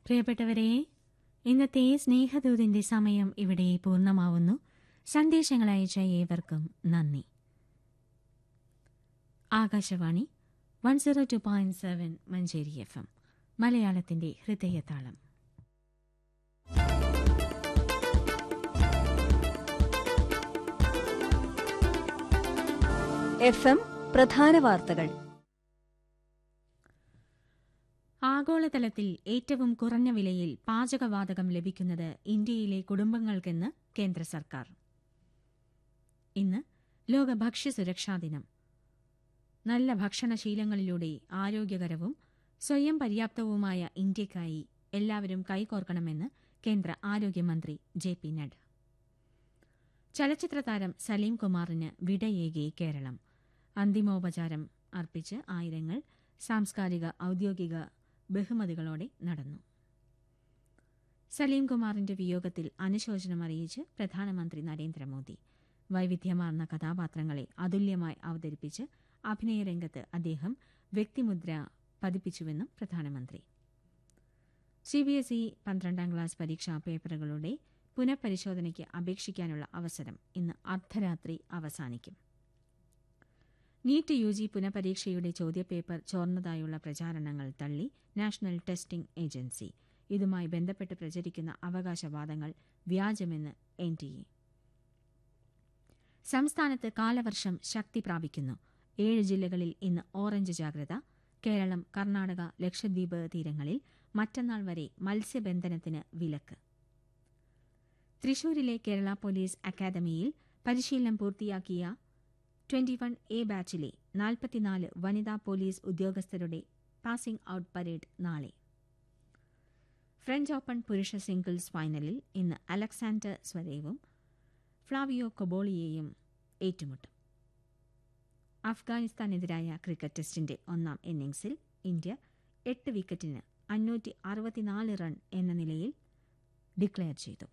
പ്രിയപ്പെട്ടവരെ ഇന്നത്തെ സ്നേഹദൂതിന്റെ സമയം ഇവിടെ പൂർണ്ണമാവുന്നു സന്ദേശങ്ങൾ അയച്ച ഏവർക്കും നന്ദി Akashvani one zero two point seven Manjeri F M മലയാളത്തിന്റെ ഹൃദയതാളം എഫ് എം പ്രധാന വാർത്തകൾ ആഗോളതലത്തിൽ ഏറ്റവും കുറഞ്ഞ വിലയിൽ പാചകവാതകം ലഭിക്കുന്നത് ഇന്ത്യയിലെ കുടുംബങ്ങൾക്കെന്ന് കേന്ദ്ര സർക്കാർ ഇന്ന് ലോക ഭക്ഷ്യസുരക്ഷാ ദിനം നല്ല ഭക്ഷണശീലങ്ങളിലൂടെ ആരോഗ്യകരവും സ്വയം പര്യാപ്തവുമായ ഇന്ത്യക്കായി എല്ലാവരും കൈകോർക്കണമെന്ന് കേന്ദ്ര ആരോഗ്യമന്ത്രി ജെ പി നഡ്ഡ ചലച്ചിത്രതാരം സലീം കുമാറിന് വിടയേകി കേരളം അന്തിമോപചാരം അർപ്പിച്ച് ആയിരങ്ങൾ സാംസ്കാരിക ഔദ്യോഗിക ബഹുമതികളോടെ നടന്നു സലീം കുമാറിന്റെ വിയോഗത്തിൽ അനുശോചനം അറിയിച്ച് പ്രധാനമന്ത്രി നരേന്ദ്രമോദി വൈവിധ്യമാർന്ന കഥാപാത്രങ്ങളെ അതുല്യമായി അവതരിപ്പിച്ച് അഭിനയരംഗത്ത് അദ്ദേഹം വ്യക്തിമുദ്ര പതിപ്പിച്ചുവെന്നും പ്രധാനമന്ത്രി സിബിഎസ്ഇ പന്ത്രണ്ടാം ക്ലാസ് പരീക്ഷാ പേപ്പറുകളുടെ പുനഃപരിശോധനയ്ക്ക് അപേക്ഷിക്കാനുള്ള അവസരം ഇന്ന് അർദ്ധരാത്രി അവസാനിക്കും നീറ്റ് യു ജി പുനഃപരീക്ഷയുടെ ചോദ്യപേപ്പർ ചോർന്നതായുള്ള പ്രചാരണങ്ങൾ തള്ളി നാഷണൽ ടെസ്റ്റിംഗ് ഏജൻസി ഇതുമായി ബന്ധപ്പെട്ട് പ്രചരിക്കുന്ന അവകാശവാദങ്ങൾ വ്യാജമെന്ന് എൻ ടി എ സംസ്ഥാനത്ത് കാലവർഷം ശക്തി പ്രാപിക്കുന്നു ഏഴ് ജില്ലകളിൽ ഇന്ന് ഓറഞ്ച് ജാഗ്രത കേരളം കർണാടക ലക്ഷദ്വീപ് തീരങ്ങളിൽ മറ്റന്നാൾ വരെ മത്സ്യബന്ധനത്തിന് വിലക്ക് തൃശൂരിലെ കേരള പോലീസ് അക്കാദമിയിൽ പരിശീലനം പൂർത്തിയാക്കിയ ട്വന്റി വൺ എ ബാച്ചിലെ നാൽപ്പത്തിനാല് വനിതാ പോലീസ് ഉദ്യോഗസ്ഥരുടെ പാസിംഗ് ഔട്ട് പരേഡ് നാളെ ഫ്രഞ്ച് ഓപ്പൺ പുരുഷ സിംഗിൾസ് ഫൈനലിൽ ഇന്ന് അലക്സാണ്ടർ സ്വരേവും ഫ്ലാവിയോ കൊബോളിയെയും ഏറ്റുമുട്ടും അഫ്ഗാനിസ്ഥാനെതിരായ ക്രിക്കറ്റ് ടെസ്റ്റിന്റെ ഒന്നാം ഇന്നിംഗ്സിൽ ഇന്ത്യ എട്ട് വിക്കറ്റിന് അഞ്ഞൂറ്റി അറുപത്തിനാല് റൺ എന്ന നിലയിൽ ഡിക്ലെയർ ചെയ്തു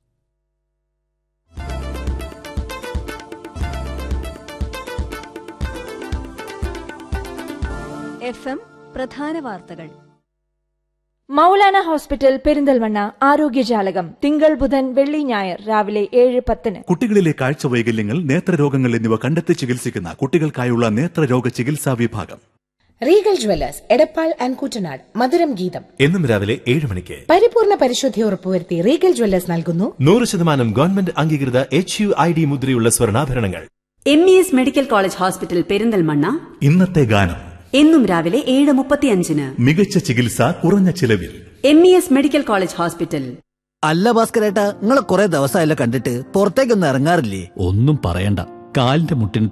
എഫ് എം പ്രധാന വാർത്തകൾ മൗലാന ഹോസ്പിറ്റൽ പെരിന്തൽമണ്ണ ആരോഗ്യജാലകം തിങ്കൾ ബുധൻ വെള്ളി ഞായർ രാവിലെ ഏഴ് പത്തിന് കുട്ടികളിലെ കാഴ്ച വൈകല്യങ്ങൾ നേത്രരോഗങ്ങൾ എന്നിവ കണ്ടെത്തി ചികിത്സിക്കുന്ന കുട്ടികൾക്കായുള്ള നേത്രരോഗ ചികിത്സാ വിഭാഗം Regal Jewellers Edappal and Kuttanad മധുരം ഗീതം എന്നും രാവിലെ ഏഴ് മണിക്ക് പരിപൂർണ പരിശുദ്ധി ഉറപ്പുവരുത്തി റീഗൽ ജ്വല്ലേഴ്സ് നൽകുന്നു നൂറ് ശതമാനം ഗവൺമെന്റ് അംഗീകൃത എച്ച് യു ഐ ഡി മുദ്രയുള്ള സ്വർണ്ണാഭരണങ്ങൾ M E S medical college hospital Perinthalmanna ഇന്നത്തെ ഗാനം എന്നും രാവിലെ ഏഴ് മുപ്പത്തിയഞ്ചിന് മികച്ച ചികിത്സ കുറഞ്ഞ ചിലവിൽ M E S medical college hospital അല്ല ഭാസ്കരേട്ടാ നിങ്ങളെ കുറെ ദിവസമായല്ലോ കണ്ടിട്ട് പുറത്തേക്കൊന്നും ഇറങ്ങാറില്ലേ ഒന്നും പറയണ്ട കാലിന്റെ മുട്ടിന്